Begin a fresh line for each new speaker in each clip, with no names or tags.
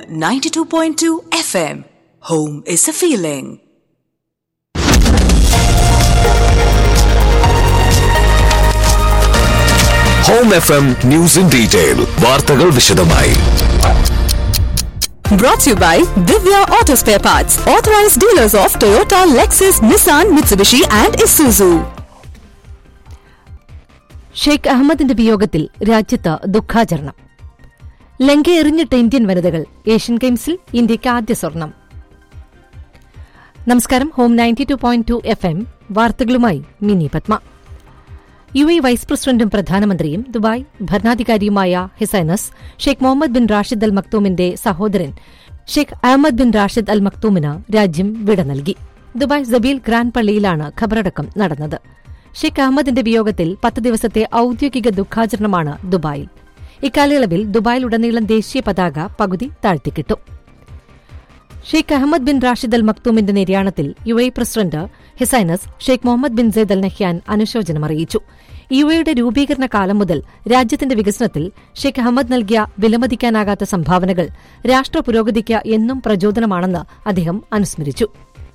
92.2 FM. Home is a feeling.
Home F M news in detail വാർത്തകൾ വിശദമായി
Brought to you by Divya Auto Spare Parts, authorized dealers of Toyota, Lexus, Nissan, Mitsubishi, and Isuzu.
Sheikh അഹമ്മദിന്റെ വിയോഗത്തിൽ രാജ്യത്ത് ദുഃഖാചരണം ലങ്കയെറിഞ്ഞിട്ട Indian വനിതകൾ Asian ഗെയിംസിൽ ഇന്ത്യയ്ക്ക് ആദ്യ സ്വർണം നമസ്കാരം Home ninety two point two F M വാർത്തകളുമായി Mini Padma U A vice പ്രസിഡന്റും പ്രധാനമന്ത്രിയും ദുബായ് ഭരണാധികാരിയുമായ His Highness Sheikh Mohammed bin Rashid Al മക്തൂമിന്റെ സഹോദരൻ Sheikh Ahmed bin Rashid Al മക്തൂമിന് രാജ്യം വിട നൽകി ദുബായ് ജബീൽ ഗ്രാൻഡ് പള്ളിയിലാണ് ഖബറടക്കം നടന്നത് ഷെയ്ഖ് അഹമ്മദിന്റെ വിയോഗത്തിൽ പത്ത് ദിവസത്തെ ഔദ്യോഗിക ദുഃഖാചരണമാണ് ദുബായിൽ ഇക്കാലയളവിൽ ദുബായിലുടനീളം ദേശീയ പതാക പകുതി താഴ്ത്തിക്കിട്ടു Sheikh Ahmed bin Rashid Al മക്തൂമിന്റെ നിര്യാണത്തിൽ U A president His Highness Sheikh Mohammed bin Zayed Al Nahyan അനുശോചനം അറിയിച്ചു യു എയുടെ രൂപീകരണ കാലം മുതൽ രാജ്യത്തിന്റെ വികസനത്തിൽ ഷെയ്ഖ് അഹമ്മദ് നൽകിയ വിലമതിക്കാനാകാത്ത സംഭാവനകൾ രാഷ്ട്ര പുരോഗതിക്ക് എന്നും പ്രചോദനമാണെന്ന് അദ്ദേഹം അനുസ്മരിച്ചു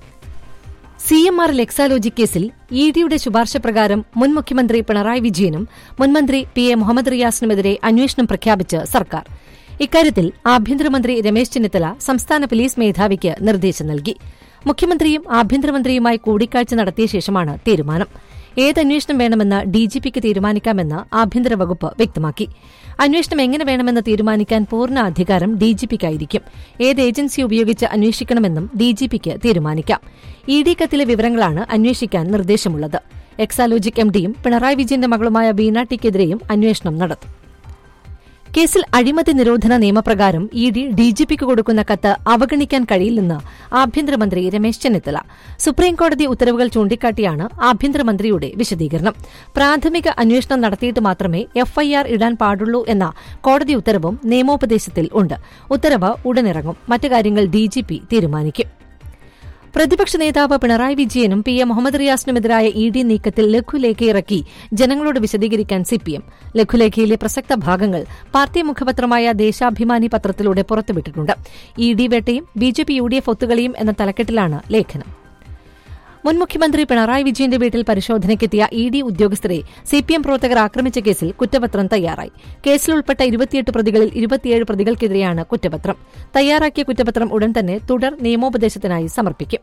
സി എം ആർ എക്സാലോജി കേസിൽ ഇ ഡിയുടെ ശുപാർശ പ്രകാരം മുൻ മുഖ്യമന്ത്രി പിണറായി വിജയനും മുൻമന്ത്രി പി എ മുഹമ്മദ് റിയാസിനുമെതിരെ അന്വേഷണം പ്രഖ്യാപിച്ച് സർക്കാർ ഇക്കാര്യത്തിൽ ആഭ്യന്തരമന്ത്രി രമേശ് ചെന്നിത്തല സംസ്ഥാന പോലീസ് മേധാവിക്ക് നിർദ്ദേശം നൽകി മുഖ്യമന്ത്രിയും ആഭ്യന്തരമന്ത്രിയുമായി കൂടിക്കാഴ്ച നടത്തിയ ശേഷമാണ് തീരുമാനം ഏത് അന്വേഷണം വേണമെന്ന് ഡിജിപിക്ക് തീരുമാനിക്കാമെന്ന് ആഭ്യന്തര വകുപ്പ് വ്യക്തമാക്കി അന്വേഷണം എങ്ങനെ വേണമെന്ന് തീരുമാനിക്കാൻ പൂർണ്ണ അധികാരം ഡിജിപിക്കായിരിക്കും ഏത് ഏജൻസി ഉപയോഗിച്ച് അന്വേഷിക്കണമെന്നും ഡിജിപിക്ക് തീരുമാനിക്കാം ഇ ഡി കത്തിലെ വിവരങ്ങളാണ് അന്വേഷിക്കാൻ നിർദ്ദേശമുള്ളത് എക്സാലോജിക് എംഡിയും പിണറായി വിജയന്റെ മകളുമായ വീണ ടിക്കെതിരെയും അന്വേഷണം നടത്തും കേസിൽ അഴിമതി നിരോധന നിയമപ്രകാരം ഇ ഡി ഡിജിപിക്ക് കൊടുക്കുന്ന കത്ത് അവഗണിക്കാൻ കഴിയില്ലെന്ന് ആഭ്യന്തരമന്ത്രി രമേശ് ചെന്നിത്തല സുപ്രീംകോടതി ഉത്തരവുകൾ ചൂണ്ടിക്കാട്ടിയാണ് ആഭ്യന്തരമന്ത്രിയുടെ വിശദീകരണം പ്രാഥമിക അന്വേഷണം നടത്തിയിട്ട് മാത്രമേ എഫ്ഐആർ ഇടാൻ പാടുള്ളൂ എന്ന കോടതി ഉത്തരവും നിയമോപദേശത്തിൽ ഉണ്ട് ഉത്തരവ് ഉടനിറങ്ങും മറ്റു കാര്യങ്ങൾ ഡിജിപി തീരുമാനിക്കും പ്രതിപക്ഷ നേതാവ് പിണറായി വിജയനും പി എ മുഹമ്മദ് റിയാസിനുമെതിരായ ഇ ഡി നീക്കത്തിൽ ലഘുലേഖ ഇറക്കി ജനങ്ങളോട് വിശദീകരിക്കാൻ സിപിഎം ലഘുലേഖയിലെ പ്രസക്ത ഭാഗങ്ങൾ പാർട്ടി മുഖപത്രമായ ദേശാഭിമാനി പത്രത്തിലൂടെ പുറത്തുവിട്ടിട്ടുണ്ട് ഇ ഡി വേട്ടയും B J P U D F ഒത്തുകളിയും എന്ന തലക്കെട്ടിലാണ് ലേഖനം മുൻ മുഖ്യമന്ത്രി പിണറായി വിജയന്റെ വീട്ടിൽ പരിശോധനയ്ക്കെത്തിയ ഇ ഡി ഉദ്യോഗസ്ഥരെ സിപിഎം പ്രവർത്തകർ ആക്രമിച്ച കേസിൽ കുറ്റപത്രം തയ്യാറായി കേസിൽ ഉൾപ്പെട്ട ഇരുപത്തിയെട്ട് പ്രതികളിൽ ഇരുപത്തിയേഴ് പ്രതികൾക്കെതിരെയാണ് കുറ്റപത്രം തയ്യാറാക്കിയ കുറ്റപത്രം ഉടൻ തന്നെ തുടർ നിയമോപദേശത്തിനായി സമർപ്പിക്കും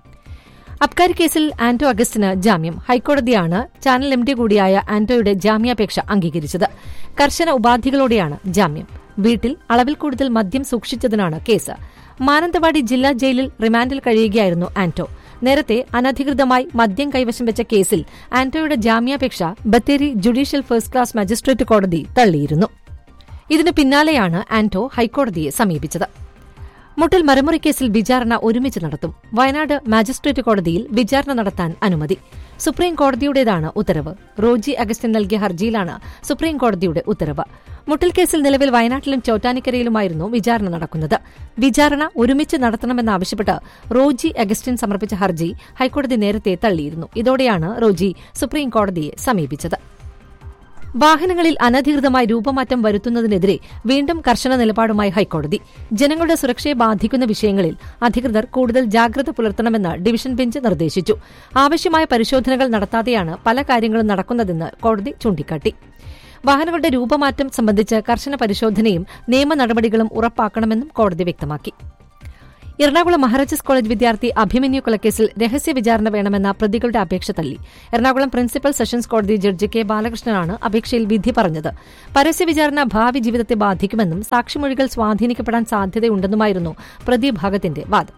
അബ്കാരി കേസിൽ ആന്റോ അഗസ്റ്റിന് ജാമ്യം ഹൈക്കോടതിയാണ് ചാനൽ എം ഡി കൂടിയായ ആന്റോയുടെ ജാമ്യാപേക്ഷ അംഗീകരിച്ചത് കർശന ഉപാധികളോടെയാണ് ജാമ്യം വീട്ടിൽ അളവിൽ കൂടുതൽ മദ്യം സൂക്ഷിച്ചതിനാണ് കേസ് മാനന്തവാടി ജില്ലാ ജയിലിൽ റിമാൻഡിൽ കഴിയുകയായിരുന്നു ആന്റോ നേരത്തെ അനധികൃതമായി മദ്യം കൈവശം വെച്ച കേസിൽ ആന്റോയുടെ ജാമ്യാപേക്ഷ Bathery judicial first class magistrate കോടതി തള്ളിയിരുന്നു ഇതിന് പിന്നാലെയാണ് ആന്റോ ഹൈക്കോടതിയെ സമീപിച്ചത് മുട്ടൽ മരമുറി കേസിൽ വിചാരണ ഒരുമിച്ച് നടത്തും വയനാട് മാജിസ്ട്രേറ്റ് കോടതിയിൽ വിചാരണ നടത്താൻ അനുമതി സുപ്രീം കോടതിയുടേതാണ് ഉത്തരവ് റോജി അഗസ്റ്റിൻ നൽകിയ ഹർജിയിലാണ് സുപ്രീം കോടതിയുടെ ഉത്തരവ് മുട്ടൽ കേസിൽ നിലവിൽ വയനാട്ടിലും ചോറ്റാനിക്കരയിലുമായിരുന്നു വിചാരണ നടക്കുന്നത് വിചാരണ ഒരുമിച്ച് നടത്തണമെന്നാവശ്യപ്പെട്ട് റോജി അഗസ്റ്റിൻ സമർപ്പിച്ച ഹർജി ഹൈക്കോടതി നേരത്തെ തള്ളിയിരുന്നു ഇതോടെയാണ് റോജി സുപ്രീം കോടതിയെ സമീപിച്ചത് വാഹനങ്ങളിൽ അനധികൃതമായി രൂപമാറ്റം വരുത്തുന്നതിനെതിരെ വീണ്ടും കർശന നിലപാടുമായി ഹൈക്കോടതി ജനങ്ങളുടെ സുരക്ഷയെ ബാധിക്കുന്ന വിഷയങ്ങളിൽ അധികൃതർ കൂടുതൽ ജാഗ്രത പുലർത്തണമെന്ന് ഡിവിഷൻ ബെഞ്ച് നിർദ്ദേശിച്ചു ആവശ്യമായ പരിശോധനകൾ നടത്താതെയാണ് പല കാര്യങ്ങളും നടക്കുന്നതെന്ന് കോടതി ചൂണ്ടിക്കാട്ടി വാഹനങ്ങളുടെ രൂപമാറ്റം സംബന്ധിച്ച് കർശന പരിശോധനയും നിയമ നടപടികളും ഉറപ്പാക്കണമെന്നും കോടതി വ്യക്തമാക്കി എറണാകുളം മഹാരാജാസ് കോളേജ് വിദ്യാർത്ഥി അഭിമന്യു കൊലക്കേസിൽ രഹസ്യ വിചാരണ വേണമെന്ന പ്രതികളുടെ അപേക്ഷ തള്ളി എറണാകുളം പ്രിൻസിപ്പൽ സെഷൻസ് കോടതി ജഡ്ജി കെ ബാലകൃഷ്ണനാണ് അപേക്ഷയിൽ വിധി പറഞ്ഞത് പരസ്യ വിചാരണ ഭാവി ജീവിതത്തെ ബാധിക്കുമെന്നും സാക്ഷിമൊഴികൾ സ്വാധീനിക്കപ്പെടാൻ സാധ്യതയുണ്ടെന്നുമായിരുന്നു പ്രതിഭാഗത്തിന്റെ വാദം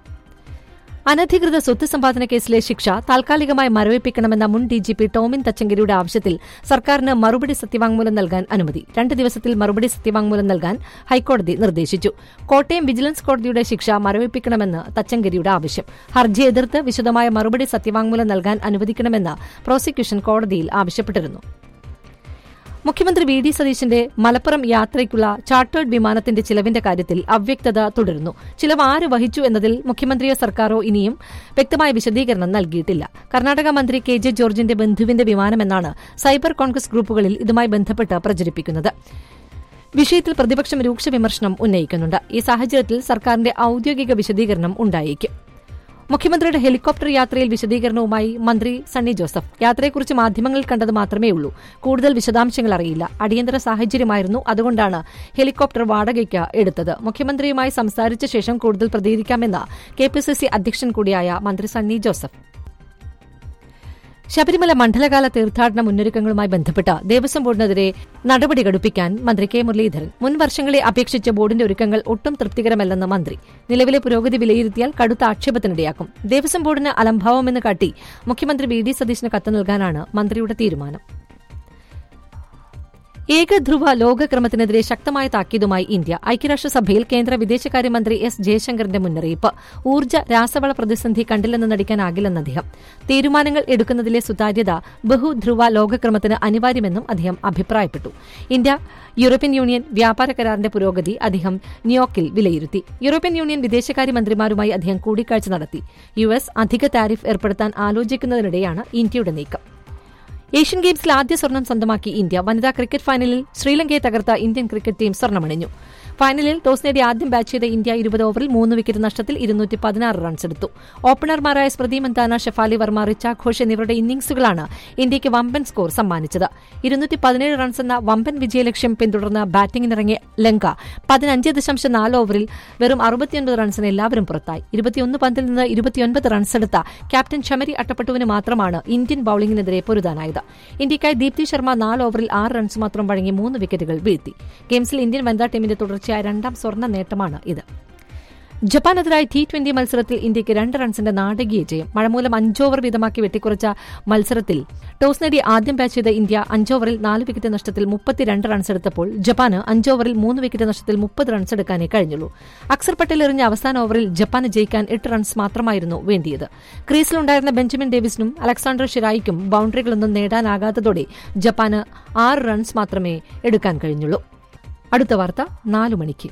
അനധികൃത സ്വത്ത് സമ്പാദന കേസിലെ ശിക്ഷ താൽക്കാലികമായി മരവിപ്പിക്കണമെന്ന മുൻ ഡിജിപി ടോമിൻ തച്ചങ്കരിയുടെ ആവശ്യത്തിൽ സർക്കാരിന് മറുപടി സത്യവാങ്മൂലം നൽകാൻ അനുമതി രണ്ട് ദിവസത്തിൽ മറുപടി സത്യവാങ്മൂലം നൽകാൻ ഹൈക്കോടതി നിർദ്ദേശിച്ചു കോട്ടയം വിജിലൻസ് കോടതിയുടെ ശിക്ഷ മരവിപ്പിക്കണമെന്ന് തച്ചങ്കരിയുടെ ആവശ്യം ഹർജി എതിർത്ത് വിശദമായ മറുപടി സത്യവാങ്മൂലം നൽകാൻ അനുവദിക്കണമെന്ന് പ്രോസിക്യൂഷൻ കോടതിയിൽ ആവശ്യപ്പെട്ടിരുന്നു മുഖ്യമന്ത്രി വി ഡി സതീശന്റെ മലപ്പുറം യാത്രയ്ക്കുള്ള ചാർട്ടേഡ് വിമാനത്തിന്റെ ചിലവിന്റെ കാര്യത്തിൽ അവ്യക്തത തുടരുന്നു ചിലവ് ആര് വഹിച്ചു എന്നതിൽ മുഖ്യമന്ത്രിയോ സർക്കാരോ ഇനിയും വ്യക്തമായ വിശദീകരണം നൽകിയിട്ടില്ല കർണാടക മന്ത്രി കെ ജെ ജോർജിന്റെ ബന്ധുവിന്റെ വിമാനമെന്നാണ് സൈബർ കോൺഗ്രസ് ഗ്രൂപ്പുകളിൽ ഇതുമായി ബന്ധപ്പെട്ട് പ്രചരിപ്പിക്കുന്നത് വിഷയത്തിൽ പ്രതിപക്ഷം രൂക്ഷ വിമർശനം ഉന്നയിക്കുന്നുണ്ട് ഈ സാഹചര്യത്തിൽ സർക്കാരിന്റെ ഔദ്യോഗിക വിശദീകരണം ഉണ്ടായേക്കും മുഖ്യമന്ത്രിയുടെ ഹെലികോപ്റ്റർ യാത്രയിൽ വിശദീകരണവുമായി മന്ത്രി സണ്ണി ജോസഫ് യാത്രയെക്കുറിച്ച് മാധ്യമങ്ങളിൽ കണ്ടത് മാത്രമേ ഉള്ളൂ കൂടുതൽ വിശദാംശങ്ങൾ അറിയില്ല അടിയന്തര സാഹചര്യമായിരുന്നു അതുകൊണ്ടാണ് ഹെലികോപ്റ്റർ വാടകയ്ക്ക് എടുത്തത് മുഖ്യമന്ത്രിയുമായി സംസാരിച്ച ശേഷം കൂടുതൽ പ്രതികരിക്കാമെന്ന് കെ പി സി സി അധ്യക്ഷൻ കൂടിയായ മന്ത്രി സണ്ണി ജോസഫ് ശബരിമല മണ്ഡലകാല തീർത്ഥാടന മുന്നൊരുക്കങ്ങളുമായി ബന്ധപ്പെട്ട് ദേവസ്വം ബോർഡിനെതിരെ നടപടി ഘടിപ്പിക്കാൻ മന്ത്രി കെ മുരളീധരൻ മുൻ വർഷങ്ങളെ അപേക്ഷിച്ച് ബോർഡിന്റെ ഒരുക്കങ്ങൾ ഒട്ടും തൃപ്തികരമല്ലെന്ന് മന്ത്രി നിലവിലെ പുരോഗതി വിലയിരുത്തിയാൽ കടുത്ത ആക്ഷേപത്തിനിടയാക്കും ദേവസ്വം ബോർഡിന് അലംഭാവമെന്ന് കാട്ടി മുഖ്യമന്ത്രി വി ഡി സതീശന് കത്ത് നൽകാനാണ് മന്ത്രിയുടെ തീരുമാനം ഏകധ്രുവ ലോകക്രമത്തിനെതിരെ ശക്തമായ താക്കീതുമായി ഇന്ത്യ ഐക്യരാഷ്ട്രസഭയിൽ കേന്ദ്ര വിദേശകാര്യമന്ത്രി എസ് ജയശങ്കറിന്റെ മുന്നറിയിപ്പ് ഊർജ്ജ രാസവള പ്രതിസന്ധി കണ്ടില്ലെന്ന് നടിക്കാനാകില്ലെന്ന് അദ്ദേഹം തീരുമാനങ്ങൾ എടുക്കുന്നതിലെ സുതാര്യത ബഹുധ്രുവ ലോകക്രമത്തിന് അനിവാര്യമെന്നും അദ്ദേഹം അഭിപ്രായപ്പെട്ടു ഇന്ത്യ യൂറോപ്യൻ യൂണിയൻ വ്യാപാര കരാറിന്റെ പുരോഗതി അദ്ദേഹം ന്യൂയോർക്കിൽ വിലയിരുത്തി യൂറോപ്യൻ യൂണിയൻ വിദേശകാര്യമന്ത്രിമാരുമായി അദ്ദേഹം കൂടിക്കാഴ്ച നടത്തി യു എസ് അധിക താരിഫ് ഏർപ്പെടുത്താൻ ആലോചിക്കുന്നതിനിടെയാണ് ഇന്ത്യയുടെ നീക്കം ഏഷ്യൻ ഗെയിംസിൽ ആദ്യ സ്വർണം സ്വന്തമാക്കി ഇന്ത്യ വനിതാ ക്രിക്കറ്റ് ഫൈനലിൽ ശ്രീലങ്കയെ തകർത്ത ഇന്ത്യൻ ക്രിക്കറ്റ് ടീം സ്വർണ്ണമണിഞ്ഞു ഫൈനലിൽ ടോസ് നേടി ആദ്യം ബാറ്റ് ചെയ്ത ഇന്ത്യ ഇരുപത് ഓവറിൽ മൂന്ന് വിക്കറ്റ് നഷ്ടത്തിൽ ഇരുന്നൂറ്റി പതിനാറ് റൺസ് എടുത്തു ഓപ്പണർമാരായ സ്മൃതി മന്ദാന ഷെഫാലി വർമ്മ റിച്ച ഘോഷ് എന്നിവരുടെ ഇന്നിംഗ്സുകളാണ് ഇന്ത്യയ്ക്ക് വമ്പൻ സ്കോർ സമ്മാനിച്ചത് ഇരുന്നൂറ്റി പതിനേഴ് റൺസ് എന്ന വമ്പൻ വിജയലക്ഷ്യം പിന്തുടർന്ന് ബാറ്റിംഗിനിറങ്ങിയ ലങ്ക പതിനഞ്ച് ദശാംശം നാല് ഓവറിൽ വെറും അറുപത്തിയൊൻപത് റൺസിന് എല്ലാവരും പുറത്തായി ഇരുപത്തിയൊന്ന് പന്തിൽ നിന്ന് ഇരുപത്തിയൊൻപത് റൺസ് എടുത്ത ക്യാപ്റ്റൻ ഷമരി അട്ടപ്പട്ടുവിന് മാത്രമാണ് ഇന്ത്യൻ ബൌളിംഗിനെതിരെ പൊരുതാനായത് ഇന്ത്യയ്ക്കായി ദീപ്തി ശർമ്മ നാല് ഓവറിൽ ആറ് റൺസ് മാത്രം വഴങ്ങി മൂന്ന് വിക്കറ്റുകൾ വീഴ്ത്തി ഗെയിംസിൽ ഇന്ത്യൻ വനിതാ ടീമിന്റെ തുടർച്ചയായ രണ്ടാം സ്വർണ്ണ നേട്ടമാണ് ഇത് ജപ്പാനെതിരായ ടി ട്വന്റി മത്സരത്തിൽ ഇന്ത്യയ്ക്ക് രണ്ട് റൺസിന്റെ നാടകീയ ജയം മഴമൂലം അഞ്ചോവർ വീതമാക്കി വെട്ടിക്കുറച്ച മത്സരത്തിൽ ടോസ് നേടി ആദ്യം ബാറ്റ് ചെയ്ത ഇന്ത്യ അഞ്ചോവറിൽ നാല് വിക്കറ്റ് നഷ്ടത്തിൽ മുപ്പത്തിരണ്ട് റൺസ് എടുത്തപ്പോൾ ജപ്പാന് അഞ്ചോവറിൽ മൂന്ന് വിക്കറ്റ് നഷ്ടത്തിൽ മുപ്പത് റൺസ് എടുക്കാനേ കഴിഞ്ഞുള്ളൂ അക്സർ പട്ടേൽ എറിഞ്ഞ അവസാന ഓവറിൽ ജപ്പാന് ജയിക്കാൻ എട്ട് റൺസ് മാത്രമായിരുന്നു വേണ്ടിയത് ക്രീസിലുണ്ടായിരുന്ന ബെഞ്ചമിൻ ഡേവിസിനും അലക്സാണ്ടർ ഷിറായിക്കും ബൌണ്ടറികളൊന്നും നേടാനാകാത്തതോടെ ജപ്പാന് ആറ് റൺസ് മാത്രമേ എടുക്കാൻ കഴിഞ്ഞുള്ളൂ അടുത്ത വാർത്ത നാലു മണിക്ക്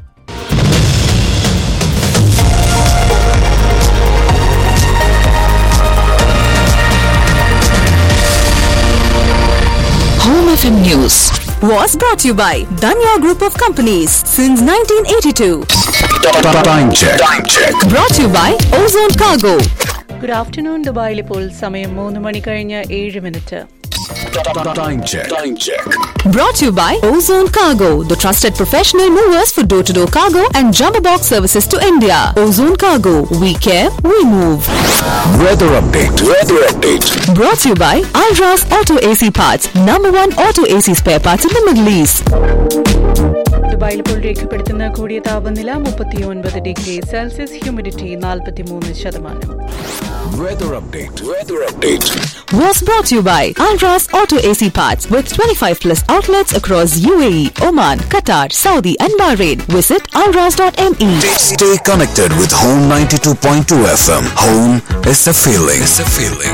Home FM News was brought to you by Danya Group of Companies since 1982.
Time check. Time check.
Brought to you by Ozone Cargo.
Good afternoon ദുബായിൽ ഇപ്പോൾ സമയം മൂന്ന് മണി കഴിഞ്ഞ് ഏഴ് minute
Time check. Time check.
Brought to you by Ozone Cargo, the trusted professional movers for door to door cargo and jumbo box services to India. Ozone Cargo, we care, we move.
Weather update. Weather update.
Brought to you by Alras Auto AC Parts, number one auto AC spare parts in the Middle East.
ദുബായിൽ ഇപ്പോൾ രേഖപ്പെടുത്തുന്ന കൂടിയ താപനില മുപ്പത്തിയൊൻപത് degree Celsius humidity നാൽപ്പത്തിമൂന്ന് ശതമാനം
Weather update. Weather update.
Was brought to you by Alras Auto AC Parts with 25 plus outlets across UAE, Oman, Qatar, Saudi, and Bahrain. Visit alras.me.
Stay connected with Home 92.2 FM. Home is a feeling. It's a feeling.